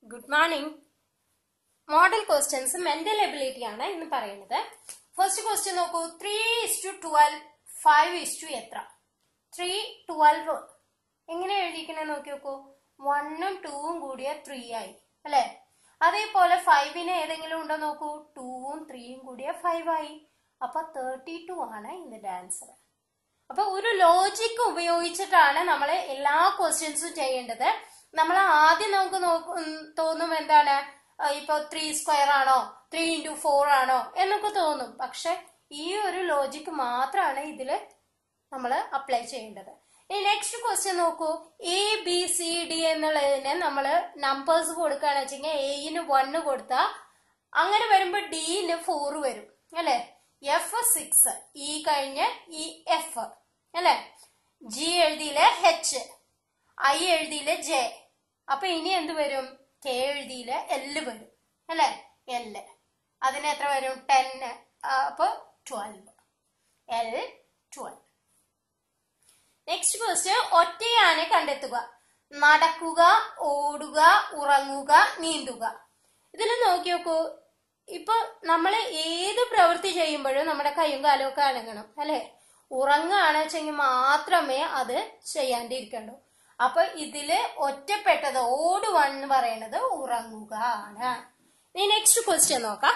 good morning model questions mental ability ആണ് ഇന്ന് പറയുന്നത് ഫസ്റ്റ് ക്വസ്റ്റ്യൻ നോക്കൂ three is to twelve five is to എത്ര ത്രീ ട്വൽവ് എങ്ങനെ എഴുതിക്കണേ നോക്കി നോക്കൂ വണ്ണും ടൂവും കൂടിയ ത്രീ ആയി അല്ലെ അതേപോലെ ഫൈവിന് ഏതെങ്കിലും ഉണ്ടോ നോക്കൂ ടൂവും ത്രീയും കൂടിയ ഫൈവ് ആയി അപ്പൊ തേർട്ടി ടു ആണ് ഇതിന്റെ ആൻസർ അപ്പൊ ഒരു ലോജിക് ഉപയോഗിച്ചിട്ടാണ് നമ്മൾ എല്ലാ ക്വസ്റ്റ്യൻസും ചെയ്യേണ്ടത് നമ്മൾ ആദ്യം നമുക്ക് നോക്കും തോന്നും എന്താണ് ആ, ഇപ്പൊ ത്രീ സ്ക്വയർ ആണോ ത്രീ ഇൻറ്റു ഫോർ ആണോ എന്നൊക്കെ തോന്നും പക്ഷെ ഈ ഒരു ലോജിക് മാത്രമാണ് ഇതിൽ നമ്മൾ അപ്ലൈ ചെയ്യേണ്ടത് ഇനി നെക്സ്റ്റ് ക്വസ്റ്റ്യൻ നോക്കൂ എ ബി സി ഡി എന്നുള്ളതിന് നമ്മൾ നമ്പേഴ്സ് കൊടുക്കുകയാണെന്ന് വെച്ചെങ്കിൽ എയിന് വണ്ണ് കൊടുത്താൽ അങ്ങനെ വരുമ്പോൾ ഡിന് ഫോർ വരും അല്ലെ എഫ് സിക്സ് ഇ കഴിഞ്ഞ് ഈ എഫ് അല്ലെ ജി എഴുതിയില് എച്ച് ഐ എഴുതിയില് ജെ അപ്പൊ ഇനി എന്ത് വരും കെ എഴുതിയില് എല് വരും അല്ലെ എല് അതിന് എത്ര വരും ടെൻ അപ്പൊ twelve L twelve next question ഒറ്റയാനെ കണ്ടെത്തുക നടക്കുക ഓടുക ഉറങ്ങുക നീന്തുക ഇതിൽ നോക്കി നോക്കൂ ഇപ്പൊ നമ്മൾ ഏത് പ്രവൃത്തി ചെയ്യുമ്പോഴും നമ്മുടെ കൈയും കാലും ഒക്കെ അനങ്ങണം അല്ലെ ഉറങ്ങുകയാണ് വെച്ചെങ്കിൽ മാത്രമേ അത് ചെയ്യാണ്ടിരിക്കണ്ടൂ അപ്പൊ ഇതില് ഒറ്റപ്പെട്ടത് ഓടുക എന്ന് പറയുന്നത് ഉറങ്ങുക ആണ് ഇനി നെക്സ്റ്റ് ക്വസ്റ്റ്യൻ നോക്കാം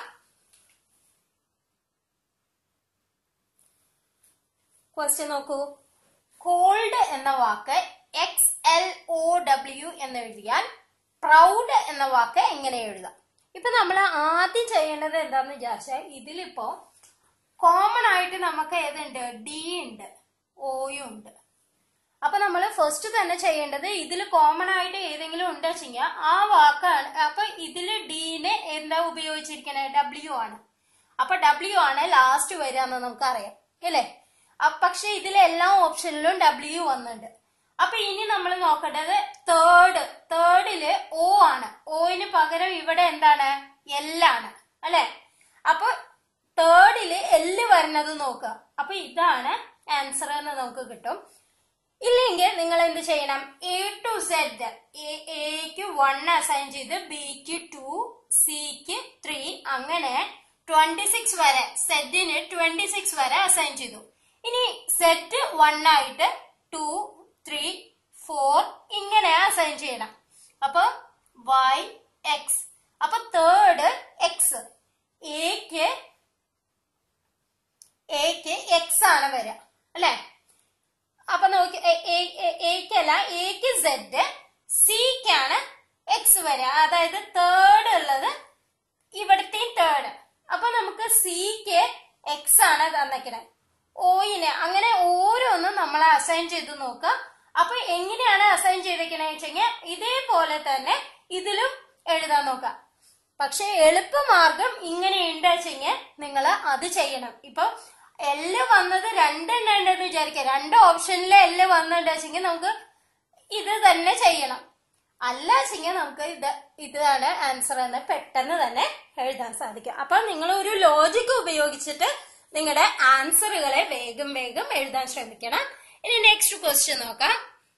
ക്വസ്റ്റ്യൻ നോക്കൂ കോൾഡ് എന്ന വാക്ക് എക്സ് എൽ ഒ ഡബ്ല്യു എന്ന് എഴുതിയാൽ പ്രൗഡ് എന്ന വാക്ക് എങ്ങനെ എഴുതാം ഇപ്പൊ നമ്മൾ ആദ്യം ചെയ്യേണ്ടത് എന്താന്ന് വിചാരിച്ചാൽ ഇതിലിപ്പോ കോമൺ ആയിട്ട് നമുക്ക് ഏതുണ്ട് ഡി ഉണ്ട് ഓയും ഉണ്ട് അപ്പൊ നമ്മൾ ഫസ്റ്റ് തന്നെ ചെയ്യേണ്ടത് ഇതിൽ കോമൺ ആയിട്ട് ഏതെങ്കിലും ഉണ്ടെച്ചെങ്കിൽ ആ വാക്കാണ് അപ്പൊ ഇതിൽ ഡീനെ എന്താ ഉപയോഗിച്ചിരിക്കണേ ഡബ്ല്യു ആണ് അപ്പൊ ഡബ്ല്യു ആണ് ലാസ്റ്റ് വരിക എന്ന് നമുക്കറിയാം അല്ലേ അ- പക്ഷെ ഇതിൽ എല്ലാ ഓപ്ഷനിലും ഡബ്ല്യു വന്നിട്ടുണ്ട് അപ്പൊ ഇനി നമ്മൾ നോക്കേണ്ടത് തേർഡ് തേർഡില് ഒ ആണ് ഓയിന് പകരം ഇവിടെ എന്താണ് എല്ലാണ് അല്ലെ അപ്പൊ തേർഡില് എല്ല് വരുന്നത് നോക്കുക അപ്പൊ ഇതാണ് ആൻസർ എന്ന് നമുക്ക് കിട്ടും ഇല്ലെങ്കിൽ നിങ്ങൾ എന്ത് ചെയ്യണം എ ടു സെഡ് എക്ക് വൺ അസൈൻ ചെയ്ത് ബിക്ക് ടു സിക്ക് ത്രീ അങ്ങനെ ട്വന്റി സിക്സ് വരെ സെഡിന് ട്വന്റി സിക്സ് വരെ അസൈൻ ചെയ്തു ഇനി സെറ്റ് വൺ ആയിട്ട് ടു ത്രീ ഫോർ ഇങ്ങനെ അസൈൻ ചെയ്യണം അപ്പൊ വൈ എക്സ് അപ്പൊ തേർഡ് എക്സ് എക്ക് എക്ക് എക്സ് ആണ് വരിക അല്ലെ അപ്പൊ നോക്കി എക്കല്ല എക്ക് സെഡ് സിക്കാണ് എക്സ് വരിക അതായത് തേർഡ് ഉള്ളത് ഇവിടുത്തെയും തേർഡ് അപ്പൊ നമുക്ക് സിക്ക് എക്സ് ആണ് തന്നിക്കണത് ഓയിന് അങ്ങനെ ഓരോന്നും നമ്മൾ അസൈൻ ചെയ്ത് നോക്കുക അപ്പൊ എങ്ങനെയാണ് അസൈൻ ചെയ്തേക്കണേ വെച്ചെങ്കിൽ ഇതേപോലെ തന്നെ ഇതിലും എഴുതാൻ നോക്കാം പക്ഷെ എളുപ്പമാർഗം ഇങ്ങനെ ഉണ്ടെച്ചെങ്കിൽ നിങ്ങൾ അത് ചെയ്യണം ഇപ്പൊ എല്ല് വന്നത് രണ്ടെണ്ണം ഉണ്ടെന്ന് വിചാരിക്കുക രണ്ട് ഓപ്ഷനിൽ എല്ല് വന്നിട്ടുണ്ടെച്ചെങ്കിൽ നമുക്ക് ഇത് തന്നെ ചെയ്യണം അല്ല വെച്ചെങ്കിൽ നമുക്ക് ഇത് ഇതാണ് ആൻസർ എന്ന് പെട്ടെന്ന് തന്നെ എഴുതാൻ സാധിക്കും അപ്പൊ നിങ്ങൾ ഒരു ലോജിക് ഉപയോഗിച്ചിട്ട് നിങ്ങളുടെ ആൻസറുകളെ വേഗം വേഗം എഴുതാൻ ശ്രമിക്കണം ഇനി നെക്സ്റ്റ് ക്വസ്റ്റ്യൻ നോക്കാം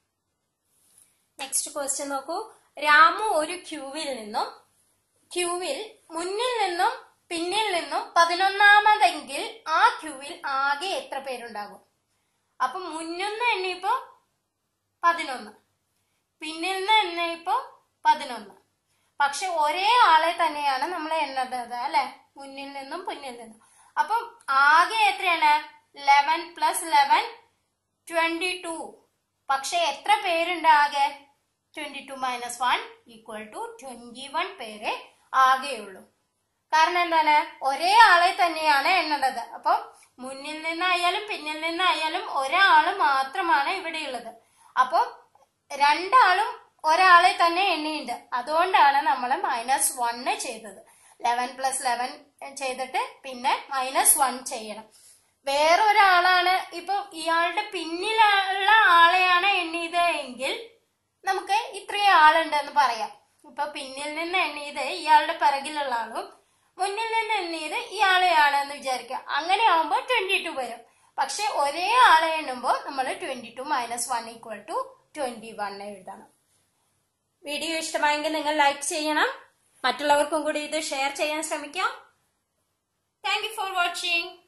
നെക്സ്റ്റ് ക്വസ്റ്റ്യൻ നോക്കൂ രാമു ഒരു ക്യൂവിൽ നിന്നും ക്യൂവിൽ മുന്നിൽ നിന്നും പിന്നിൽ നിന്നും പതിനൊന്നാമതെങ്കിൽ ആ ക്യൂവിൽ ആകെ എത്ര പേരുണ്ടാകും അപ്പൊ മുന്നിന്ന് എണ്ണിയപ്പോ പതിനൊന്ന് പിന്നിൽ നിന്ന് എണ്ണിയപ്പോ പതിനൊന്ന് പക്ഷെ ഒരേ ആളെ തന്നെയാണ് നമ്മൾ എണ്ണുന്നത് അല്ലെ മുന്നിൽ നിന്നും പിന്നിൽ നിന്നും അപ്പം ആകെ എത്രയാണ് eleven plus eleven twenty two പക്ഷെ എത്ര പേരുണ്ട് ആകെ twenty two minus one equal to twenty one പേരെ ആകെയുള്ളൂ കാരണം എന്താണ് ഒരേ ആളെ തന്നെയാണ് എണ്ണേണ്ടത് അപ്പം മുന്നിൽ നിന്നായാലും പിന്നിൽ നിന്നായാലും ഒരാള് മാത്രമാണ് ഇവിടെ ഉള്ളത് അപ്പം രണ്ടാളും ഒരാളെ തന്നെ എണ്ണിയുണ്ട് അതുകൊണ്ടാണ് നമ്മൾ മൈനസ് വണ്ണ് ചെയ്തത് ലെവൻ പ്ലസ് ലെവൻ ചെയ്തിട്ട് പിന്നെ മൈനസ് വൺ ചെയ്യണം വേറൊരാളാണ് ഇപ്പൊ ഇയാളുടെ പിന്നിലുള്ള ആളെയാണ് എണ്ണിയത് എങ്കിൽ നമുക്ക് ഇത്രയും ആളുണ്ടെന്ന് പറയാം ഇപ്പൊ പിന്നിൽ നിന്ന് എണ്ണിയത് ഇയാളുടെ പിറകിലുള്ള ആളും മുന്നിൽ നിന്ന് എണ്ണിയത് ഇയാളെയാണ് എന്ന് വിചാരിക്കുക അങ്ങനെ ആവുമ്പോൾ ട്വന്റി ടു വരും പക്ഷെ ഒരേ ആളെ എണ്ണുമ്പോൾ നമ്മൾ twenty two minus one equal to twenty one എഴുതണം വീഡിയോ ഇഷ്ടമായെങ്കിൽ നിങ്ങൾ ലൈക്ക് ചെയ്യണം മറ്റുള്ളവർക്കും കൂടി ഇത് ഷെയർ ചെയ്യാൻ ശ്രമിക്കാം താങ്ക് യു ഫോർ വാച്ചിങ്